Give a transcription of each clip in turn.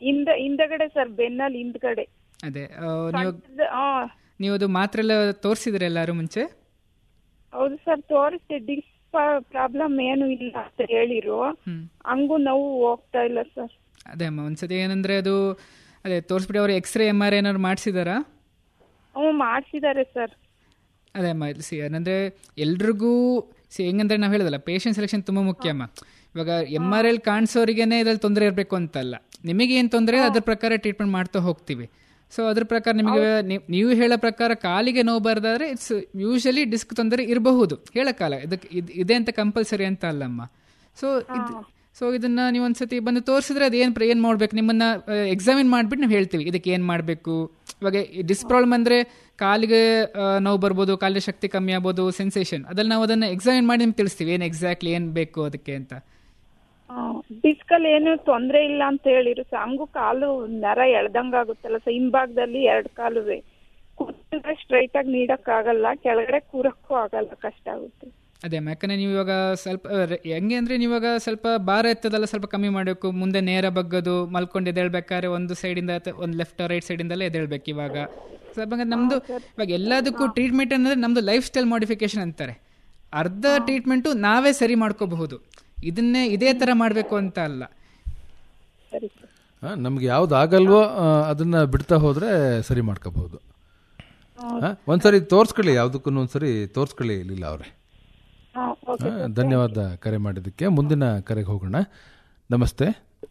ಹಿಂದ ಹಿಂದಗಡೆ ಸರ್ ಬೆನ್ನಲ್ಲಿ ಹಿಂದ್ಗಡೆ ಅದೇ ಆ, ನೀವು ಸಣ್ಣದು- ಆ, ನೀವು ಅದು ಮಾತ್ರೆ ಎಲ್ಲ ತೋರಿಸಿದ್ರೆ ಎಲ್ಲರೂ ಮುಂಚೆ ಹೌದು ಸರ್ ತೋರಿಸ್ದೆ ಡಿಸ್ಕ್ ಪ್ರಾಬ್ಲಮ್ ಏನು ಇಲ್ಲ ಅಂತ ಹೇಳಿರು ಹ್ಮ್. ಹಂಗೂ ನೋವು ಹೋಗ್ತಾ ಇಲ್ಲ ಸರ್ ಅದೇ ಅಮ್ಮ ಒಂದ್ಸತಿ ಏನಂದ್ರೆ ಅದು ಅದೇ ತೋರಿಸ್ಬಿಟ್ಟು ಅವ್ರು ಎಕ್ಸ್ರೇ ಎಮ್ ಆರ್ ಏನಾದ್ರು ಮಾಡಿಸಿದಾರಾ ಹ್ಞೂ ಮಾಡಿಸಿದ್ದಾರೆ ಸರ್ ಅದೇ ಅಮ್ಮ ಸಿ ಏನಂದ್ರೆ ಎಲ್ರಿಗೂ ಸಿ ಹೆಂಗಂದ್ರೆ ನಾವು ಹೇಳಿದಲ್ಲ ಪೇಷಂಟ್ ಸೆಲೆಕ್ಷನ್ ತುಂಬ ಮುಖ್ಯ ಅಮ್ಮ ಇವಾಗ ಎಮ್ ಆರ್ ಎಲ್ ಕಾಣಿಸೋರಿಗೇನೆ ಇದ್ರಲ್ಲಿ ತೊಂದರೆ ಇರಬೇಕು ಅಂತಲ್ಲ ನಿಮಗೆ ಏನು ತೊಂದರೆ ಅದ್ರ ಪ್ರಕಾರ ಟ್ರೀಟ್ಮೆಂಟ್ ಮಾಡ್ತಾ ಹೋಗ್ತೀವಿ ಸೊ ಅದ್ರ ಪ್ರಕಾರ ನಿಮಗೆ ನೀವ್- ನೀವು ಹೇಳೋ ಪ್ರಕಾರ ಕಾಲಿಗೆ ನೋವು ಬರ್ದಾದ್ರೆ ಇಟ್ಸ್ ಯೂಶಲಿ ಡಿಸ್ಕ್ ತೊಂದರೆ ಇರಬಹುದು ಹೇಳಕ್ಕಾಲ ಇದಕ್ಕೆ ಇದ್- ಇದೆ ಅಂತ ಕಂಪಲ್ಸರಿ ಅಂತ ಅಲ್ಲಮ್ಮ ಸೊ ಇದು ಸೊ ಇದನ್ನ ನೀವು ಒಂದ್ಸತಿ ಬಂದು ತೋರಿಸಿದ್ರೆ ಅದು ಏನು ಏನು ಮಾಡ್ಬೇಕು ನಿಮ್ಮನ್ನ ಎಕ್ಸಾಮಿನ್ ಮಾಡ್ಬಿಟ್ಟು ನಾವು ಹೇಳ್ತೀವಿ ಇದಕ್ಕೆ ಏನು ಮಾಡಬೇಕು ಇವಾಗ ಡಿಸ್ ಪ್ರಾಬ್ಲಮ್ ಅಂದ್ರೆ ಕಾಲಿಗೆ ಆ, ನೋವು ಬರ್ಬೋದು ಕಾಲಿನ ಶಕ್ತಿ ಕಮ್ಮಿ ಆಗ್ಬೋದು ಸೆನ್ಸೇಷನ್ ಅದ್ರಲ್ಲಿ ನಾವು ಅದನ್ನ ಎಕ್ಸಾಮಿನ್ ಮಾಡಿ ನಿಮ್ಗೆ ತಿಳಿಸ್ತೀವಿ ಏನು ಎಕ್ಸಾಕ್ಟ್ಲಿ ಏನು ಬೇಕು ಅದಕ್ಕೆ ಅಂತ ಡಿಸ್ಕಲ್ಲಿ ಏನು ತೊಂದ್ರೆ ಇಲ್ಲ ಅಂತ ಹೇಳಿರು ಸರ್ ಹಂಗೂ ಕಾಲು ನರ ಎಳ್ದಂಗಾಗುತ್ತಲ್ಲ ಸರ್ ಹಿಂಭಾಗದಲ್ಲಿ ಎರಡು ಕಾಲುವೆ ಕೂತ್ರೆ ಸ್ಟ್ರೈಟ್ ಆಗಿ ನೀಡಕ್ ಆಗಲ್ಲ ಕೆಳಗಡೆ ಕೂರಕ್ಕೂ ಆಗಲ್ಲ ಕಷ್ಟ ಆಗುತ್ತೆ ಅದೇ ಅಮ್ಮ, ಯಾಕಂದ್ರೆ ನೀವು ಇವಾಗ ಸ್ವಲ್ಪ ಆ, ರೆ- ಹೆಂಗೆ ಅಂದ್ರೆ ನೀವು ಇವಾಗ ಸ್ವಲ್ಪ ಭಾರ ಎತ್ತದಲ್ಲ ಸ್ವಲ್ಪ ಕಮ್ಮಿ ಮಾಡಬೇಕು ಮುಂದೆ ನೇರ ಬಗ್ಗದು ಮಲ್ಕೊಂಡು ಎದ್ದೇಳ್ಬೇಕಾದ್ರೆ ಒಂದು ಸೈಡಿಂದ ಅಥವಾ ಒಂದು ಲೆಫ್ಟ್ ರೈಟ್ ಸೈಡಿಂದಲೇ ಎದ್ದೇಳ್ಬೇಕು ಇವಾಗ ಸ್ವಲ್ಪ ಹಂಗಾದ್ರೆ ನಮ್ದು ಇವಾಗ ಎಲ್ಲದಕ್ಕೂ ಟ್ರೀಟ್ಮೆಂಟ್ ಅಂದ್ರೆ ನಮ್ದು ಲೈಫ್ ಸ್ಟೈಲ್ ಮಾಡಿಫಿಕೇಶನ್ ಅಂತಾರೆ ಅರ್ಧ ಟ್ರೀಟ್ಮೆಂಟು ನಾವೇ ಸರಿ ಮಾಡ್ಕೋಬಹುದು ಇದನ್ನೇ ಇದೇ ತರ ಮಾಡಬೇಕು ಅಂತ ಅಲ್ಲ ಸರಿ ಸರ್ ನಮ್ಗೆ ಯಾವ್ದು ಆಗಲ್ವೋ ಆ, ಅದನ್ನ ಬಿಡ್ತಾ ಹೋದ್ರೆ ಸರಿ ಮಾಡ್ಕೋಬಹುದು ಒಂದ್ಸರಿ ತೋರ್ಸ್ಕೊಳ್ಳಿ ಯಾವ್ದಕ್ಕೂ ಒಂದ್ಸರಿ ತೋರ್ಸ್ಕೊಳ್ಳಿ ಲೀಲಾ ಅವ್ರೆ ಹಾಂ ಓಕೆ ಆ, ಧನ್ಯವಾದ ಕರೆ ಮಾಡಿದ್ದಕ್ಕೆ ಮುಂದಿನ ಕರೆಗೆ ಹೋಗೋಣ ನಮಸ್ತೆ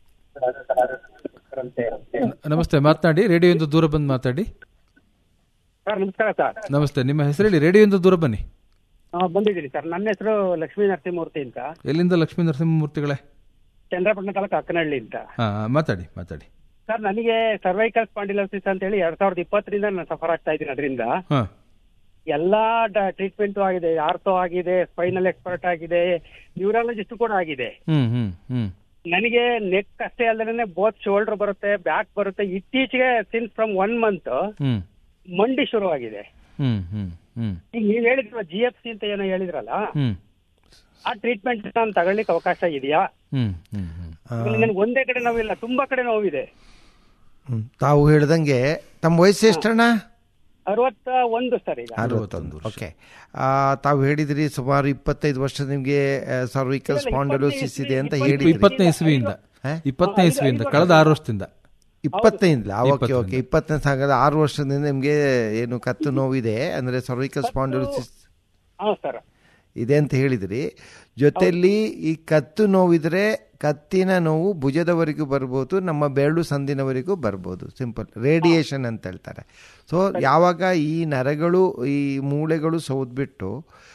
ನ- ನಮಸ್ತೆ ಮಾತನಾಡಿ ರೇಡಿಯೋಯಿಂದ ದೂರ ಬಂದು ಮಾತಾಡಿ ಸರ್ ನಮಸ್ಕಾರ ಸರ್ ನಮಸ್ತೆ ನಿಮ್ಮ ಹೆಸರು ಹೇಳಿ ರೇಡಿಯೋಯಿಂದ ದೂರ ಬನ್ನಿ ಆ, ಬಂದಿದ್ದೀನಿ ಸರ್ ನನ್ನ ಹೆಸರು ಲಕ್ಷ್ಮೀ ನರಸಿಂಹಮೂರ್ತಿ ಅಂತ ಎಲ್ಲಿಂದ ಲಕ್ಷ್ಮೀ ನರಸಿಂಹಮೂರ್ತಿಗಳೇ ಚಂದ್ರಪಟ್ಟಣ ತಾಲೂಕು ಅಕ್ಕನಹಳ್ಳಿ ಅಂತ ಹಾ ಮಾತಾಡಿ ಮಾತಾಡಿ ಸರ್ ನನಗೆ ಸರ್ವೈಕಲ್ ಸ್ಪಾಂಡಿಲೋಸಿಸ್ ಅಂತ ಹೇಳಿ ಎರಡ್ ಸಾವಿರದ ಇಪ್ಪತ್ತರಿಂದ ನಾನು ಸಫರ್ ಆಗ್ತಾ ಇದ್ದೀನಿ ಅದರಿಂದ ಹಾ ಎಲ್ಲಾ ಟ್ರೀಟ್ಮೆಂಟ್ ಆಗಿದೆ ಆರ್ಥೋ ಆಗಿದೆ ಸ್ಪೈನಲ್ ಎಕ್ಸ್ಪರ್ಟ್ ಆಗಿದೆ ನ್ಯೂರಾಲಜಿಸ್ಟ್ ಕೂಡ ಆಗಿದೆ ಹ್ಮ್ ಹ್ಮ್ ಹ್ಮ್ ನನಗೆ ನೆಕ್ ಅಷ್ಟೇ ಅಲ್ಲದೆ ಬೋತ್ ಶೋಲ್ಡರ್ ಬರುತ್ತೆ ಬ್ಯಾಕ್ ಬರುತ್ತೆ ಇತ್ತೀಚೆಗೆ since from one month hmm ಮಂಡಿ ಶುರುವಾಗಿದೆ ಹ್ಮ್ ಹ್ಮ್ ಹ್ಮ್ ಈಗ ನೀವ್ ಹೇಳಿದ್ರಲ್ಲ ಜಿ ಎಫ್ ಸಿ ಅಂತ ಏನೋ ಹೇಳಿದ್ರಲ್ಲ ಹ್ಮ್ ಆ ಟ್ರೀಟ್ಮೆಂಟ್ ನಾನು ತಗೊಳ್ಳಿಕ್ಕೆ ಅವಕಾಶ ಇದೆಯಾ ಹ್ಮ್ ಹ್ಮ್ ಹ್ಮ್ ನನಗೆ ಒಂದೇ ಕಡೆ ನೋವಿಲ್ಲ ತುಂಬಾ ಕಡೆ ನೋವಿದೆ ಹ್ಮ್. ತಾವು ಹೇಳ್ದಂಗೆ ತಮ್ಮ ವಯಸ್ಸು ಎಷ್ಟಣ್ಣ ಅರವತ್ತ ಒಂದು ಸರ್ ಈಗ ಅರವತ್ತೊಂದು ಓಕೆ ತಾವು ಹೇಳಿದ್ರಿ ಸುಮಾರು ಇಪ್ಪತ್ತೈದು ವರ್ಷ ನಿಮಗೆ ಸರ್ವಿಕಲ್ ಸ್ಪಾಂಡಲೋಸಿಸ್ ಇದೆ ಅಂತ ಹೇಳಿದ್ರಿ ಇಪ್ಪತ್ತನೇ ಇಸ್ವಿಯಿಂದ ಹಾ? ಇಪ್ಪತ್ತನೇ ಇಸ್ವಿಯಿಂದ ಕಳೆದ ಆರು ವರ್ಷದಿಂದ ಇಪ್ಪತ್ತೈದು ಓಕೆ ಇಪ್ಪತ್ತೊಂದು. ಓಕೆ ಇಪ್ಪತ್ತನೇ ಸಾಗದ ಆರು ವರ್ಷದಿಂದ ನಿಮಗೆ ಏನು ಕತ್ತು ನೋವಿದೆ ಅಂದ್ರೆ ಸರ್ವಿಕಲ್ ಸ್ಪಾಂಡಲೋಸಿಸ್ ಹಾ ಸರ್ ಇದೆ ಅಂತ ಹೇಳಿದ್ರಿ ಜೊತೆಯಲ್ಲಿ ಈ ಕತ್ತು ನೋವಿದ್ರೆ ಕತ್ತಿನ ನೋವು ಭುಜದವರೆಗೂ ಬರ್ಬೋದು ನಮ್ಮ ಬೆರಳು ಸಂದಿನವರೆಗೂ ಬರ್ಬೋದು ಸಿಂಪಲ್ ರೇಡಿಯೇಷನ್ ಅಂತ ಹೇಳ್ತಾರೆ ಸೊ ಯಾವಾಗ ಈ ನರಗಳು ಈ ಮೂಳೆಗಳು ಸೌದ್ಬಿಟ್ಟು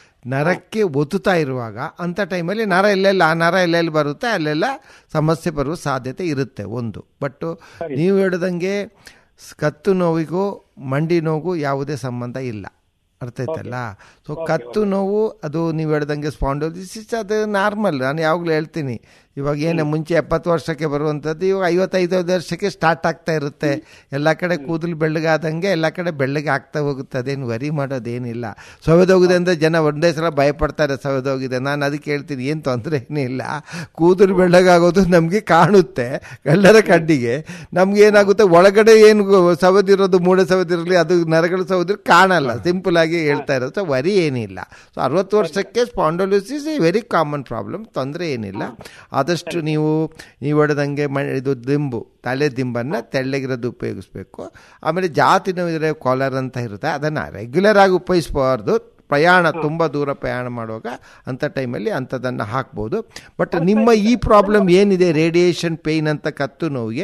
ನರಕ್ಕೆ ಒತ್ತುತ್ತಾ ಇರುವಾಗ ಅಂಥ ಟೈಮಲ್ಲಿ ನರ ಎಲ್ಲೆಲ್ಲ ಆ ನರ ಎಲ್ಲೆಲ್ಲಿ ಬರುತ್ತೆ ಅಲ್ಲೆಲ್ಲ ಸಮಸ್ಯೆ ಬರುವ ಸಾಧ್ಯತೆ ಇರುತ್ತೆ ಒಂದು ಬಟ್ ನೀವು ಹೇಳ್ದಂಗೆ ಸ್- ಕತ್ತು ನೋವಿಗೂ ಮಂಡಿ ನೋವಿಗೂ ಯಾವುದೇ ಸಂಬಂಧ ಇಲ್ಲ ಅರ್ಥ ಆಯ್ತಲ್ಲ ಸೊ ಕತ್ತು ನೋವು ಅದು ನೀವು ಹೇಳ್ದಂಗೆ ಸ್ಪಾಂಡೋಲಿಸಿಸ್ ಅದು ನಾರ್ಮಲ್ ನಾನು ಯಾವಾಗಲೂ ಹೇಳ್ತೀನಿ ಇವಾಗ ಏನು ಮುಂಚೆ ಎಪ್ಪತ್ತು ವರ್ಷಕ್ಕೆ ಬರುವಂಥದ್ದು ಇವಾಗ ಐವತ್ತೈದು ವರ್ಷಕ್ಕೆ ಸ್ಟಾರ್ಟ್ ಆಗ್ತಾ ಇರುತ್ತೆ ಎಲ್ಲ ಕಡೆ ಕೂದಲು ಬೆಳ್ಳಗಾದಂಗೆ ಎಲ್ಲ ಕಡೆ ಬೆಳ್ಳಗೆ ಆಗ್ತಾ ಹೋಗುತ್ತೆ ಅದೇನು ವರಿ ಮಾಡೋದೇನಿಲ್ಲ ಸವೆದೋಗಿದೆ ಅಂದರೆ ಜನ ಒಂದೇ ಸಲ ಭಯಪಡ್ತಾರೆ ಸವೆದೋಗಿದೆ ನಾನು ಅದಕ್ಕೆ ಹೇಳ್ತೀನಿ ಏನು ತೊಂದರೆ ಏನಿಲ್ಲ ಕೂದಲು ಬೆಳ್ಳಗಾಗೋದು ನಮಗೆ ಕಾಣುತ್ತೆ ಎಲ್ಲರ ಕಣ್ಣಿಗೆ ನಮ್ಗೆ ಏನಾಗುತ್ತೆ ಒಳಗಡೆ ಏನು ಸವೆದಿರೋದು ಮೂಳೆ ಸವೆದಿರಲಿ ಅದು ನರಗಳು ಸವೆದಿರೋ ಕಾಣಲ್ಲ ಸಿಂಪಲ್ ಆಗಿ ಹೇಳ್ತಾ ಇರೋದು ಸೊ ವರಿ ಏನಿಲ್ಲ ಸೊ ಅರವತ್ತು ವರ್ಷಕ್ಕೆ ಸ್ಪಾಂಡೋಲಿಸಿಸ್ ವೆರಿ ಕಾಮನ್ ಪ್ರಾಬ್ಲಮ್ ತೊಂದರೆ ಏನಿಲ್ಲ ಆದಷ್ಟು ನೀವು ನೀವು ಹೊಡೆದಂಗೆ ಮ ಇದು ದಿಂಬು ತಲೆ ದಿಂಬನ್ನು ತೆಳ್ಳಗಿರೋದು ಉಪಯೋಗಿಸ್ಬೇಕು ಆಮೇಲೆ ಜಾತಿ ನೋವಿದ್ರೆ ಕಾಲರ್ ಅಂತ ಇರುತ್ತೆ ಅದನ್ನು ರೆಗ್ಯುಲರ್ ಆಗಿ ಉಪಯೋಗಿಸಬಾರ್ದು ಪ್ರಯಾಣ ತುಂಬ ದೂರ ಪ್ರಯಾಣ ಮಾಡುವಾಗ ಅಂಥ ಟೈಮಲ್ಲಿ ಅಂಥದ್ದನ್ನು ಹಾಕ್ಬೋದು ಬಟ್ ನಿಮ್ಮ ಈ ಪ್ರಾಬ್ಲಮ್ ಏನಿದೆ ರೇಡಿಯೇಷನ್ ಪೇಯ್ನ್ ಅಂತ ಕತ್ತು ನೋವಿಗೆ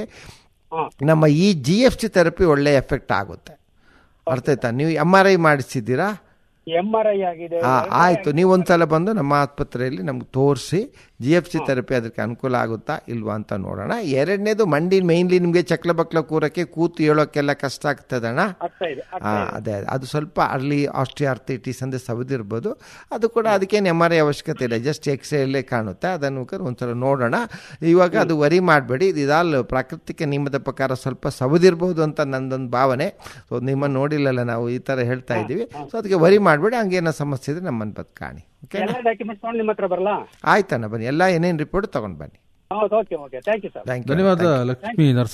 ನಮ್ಮ ಈ ಜಿ ಎಫ್ ಸಿ ಥೆರಪಿ ಒಳ್ಳೆ ಎಫೆಕ್ಟ್ ಆಗುತ್ತೆ ಅರ್ಥ ಆಯ್ತಾ ನೀವು ಎಮ್ ಆರ್ ಐ ಮಾಡಿಸಿದ್ದೀರಾ ಎಂ ಆರ್ ಐ ಆಗಿದೆ ಆ, ಆಯ್ತು ನೀವು ಒಂದ್ಸಲ ಬಂದು ನಮ್ಮ ಆಸ್ಪತ್ರೆಯಲ್ಲಿ ನಮ್ಗೆ ತೋರಿಸಿ ಜಿ ಎಫ್ ಸಿ ಥೆರಪಿ ಅದಕ್ಕೆ ಅನುಕೂಲ ಆಗುತ್ತಾ ಇಲ್ವಾ ಅಂತ ನೋಡೋಣ ಎರಡನೇದು ಮಂಡಿ ಮೈನ್ಲಿ ನಿಮಗೆ ಚಕ್ಲ ಬಕ್ಲ ಕೂರಕ್ಕೆ ಕೂತು ಹೇಳೋಕ್ಕೆಲ್ಲ ಕಷ್ಟ ಆಗ್ತದಣ್ಣ ಆಗ್ತಾ ಇದೆ ಆ, ಅದೇ ಅದೇ. ಅದು ಸ್ವಲ್ಪ ಅರ್ಲಿ ಆಸ್ಟಿಯಾರ್ಥೈಟಿಸ್ ಅಂದರೆ ಸವದಿರ್ಬೋದು ಅದು ಕೂಡ ಅದಕ್ಕೇನು ಎಮ್ ಆರ್ ಐ ಅವಶ್ಯಕತೆ ಇಲ್ಲ ಜಸ್ಟ್ ಎಕ್ಸ್ರೇಯಲ್ಲೇ ಕಾಣುತ್ತೆ ಅದನ್ನು ಬೇಕಾದ್ರೆ ಒಂದ್ಸಲ ನೋಡೋಣ ಇವಾಗ ಅದು ವರಿ ಮಾಡಬೇಡಿ ಇದಾಲ್ ಪ್ರಾಕೃತಿಕ ನಿಯಮದ ಪ್ರಕಾರ ಸ್ವಲ್ಪ ಸವದಿರ್ಬೋದು ಅಂತ ನಂದೊಂದು ಭಾವನೆ ಸೊ ನಿಮ್ಮನ್ನು ನೋಡಿಲ್ಲಲ್ಲ ನಾವು ಈ ಥರ ಹೇಳ್ತಾ ಇದ್ದೀವಿ ಸೊ ಅದಕ್ಕೆ ವರಿ ಮಾಡಬೇಡಿ ಹಂಗೇನೋ ಸಮಸ್ಯೆ ಇದ್ರೆ ನಮ್ಮನ್ನು ಬದ್ ಕಾಣಿ ಓಕೆ ಎಲ್ಲ ಡಾಕ್ಯುಮೆಂಟ್ಸ್ ನೋಡಿ ನಿಮ್ಮ ಹತ್ರ ಬರಲ್ಲ ಆಯ್ತಣ್ಣ ಬನ್ನಿ ಎಲ್ಲ ಏನೇನು ರಿಪೋರ್ಟ್ ತೊಗೊಂಡು ಬನ್ನಿ ಹೌದು okay okay thank you sir thank you ಧನ್ಯವಾದ ಲಕ್ಷ್ಮೀ ನರಸಿಂಹ